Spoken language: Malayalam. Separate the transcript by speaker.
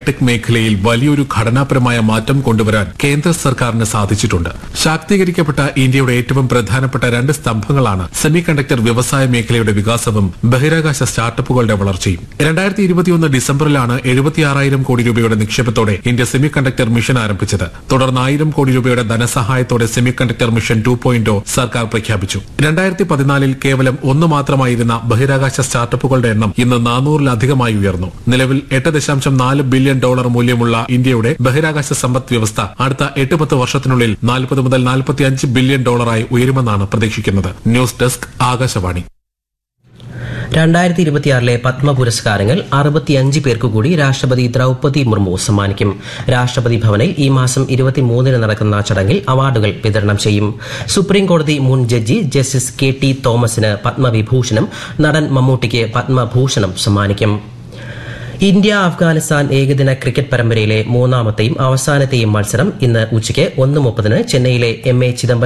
Speaker 1: ടെക് മേഖലയിൽ വലിയൊരു ഘടനാപരമായ മാറ്റം കൊണ്ടുവരാൻ കേന്ദ്ര സർക്കാരിന് സാധിച്ചിട്ടുണ്ട് ശാക്തീകരിക്കപ്പെട്ട ഇന്ത്യയുടെ ഏറ്റവും പ്രധാനപ്പെട്ട രണ്ട് സ്തംഭങ്ങളാണ് സെമി കണ്ടക്ടർ വ്യവസായ മേഖലയുടെ വികാസവും ബഹിരാകാശ സ്റ്റാർട്ടപ്പുകളുടെ വളർച്ചയും രണ്ടായിരത്തി ഇരുപത്തിയൊന്ന് ഡിസംബറിലാണ് എഴുപത്തിയാറായിരം കോടി രൂപയുടെ നിക്ഷേപത്തോടെ ഇന്ത്യ സെമി കണ്ടക്ടർ മിഷൻ ആരംഭിച്ചത് തുടർന്ന് ആയിരം കോടി രൂപയുടെ ധനസഹായത്തോടെ semiconductor mission two point സർക്കാർ പ്രഖ്യാപിച്ചു രണ്ടായിരത്തി പതിനാലിൽ കേവലം ഒന്ന് മാത്രമായിരുന്ന ബഹിരാകാശ സ്റ്റാർട്ടപ്പുകളുടെ എണ്ണം ഇന്ന് നാനൂറിലധികമായി ഉയർന്നു നിലവിൽ എട്ട് ദശാംശം നാല് ബില്യൺ ഡോളർ മൂല്യമുള്ള ഇന്ത്യയുടെ ബഹിരാകാശ സമ്പദ് വ്യവസ്ഥ അടുത്ത എട്ട് പത്ത് വർഷത്തിനുള്ളിൽ നാൽപ്പത് മുതൽ നാൽപ്പത്തിയഞ്ച് ബില്യൺ ഡോളറായി ഉയരുമെന്നാണ് പ്രതീക്ഷിക്കുന്നത് ന്യൂസ് ഡെസ്ക് ആകാശവാണി
Speaker 2: രണ്ടായിരത്തി ഇരുപത്തിയാറിലെ പത്മ പുരസ്കാരങ്ങൾ അറുപത്തിയഞ്ച് പേർക്കു കൂടി രാഷ്ട്രപതി ദ്രൌപതി മുർമു സമ്മാനിക്കും രാഷ്ട്രപതി ഭവനിൽ ഈ മാസം ഇരുപത്തിമൂന്നിന് നടക്കുന്ന ചടങ്ങിൽ അവാർഡുകൾ വിതരണം ചെയ്യും സുപ്രീം കോടതി മുൻ ജഡ്ജി ജസ്റ്റിസ് കെ ടി തോമസിന് പത്മവിഭൂഷണം നടൻ മമ്മൂട്ടിക്ക് പത്മഭൂഷണം സമ്മാനിക്കും ഇന്ത്യ അഫ്ഗാനിസ്ഥാൻ ഏകദിന ക്രിക്കറ്റ് പരമ്പരയിലെ മൂന്നാമത്തെയും അവസാനത്തെയും മത്സരം ഇന്ന് ഉച്ചയ്ക്ക് ഒന്ന് മുപ്പതിന് ചെന്നൈയിലെ എം എ ചിദംബരം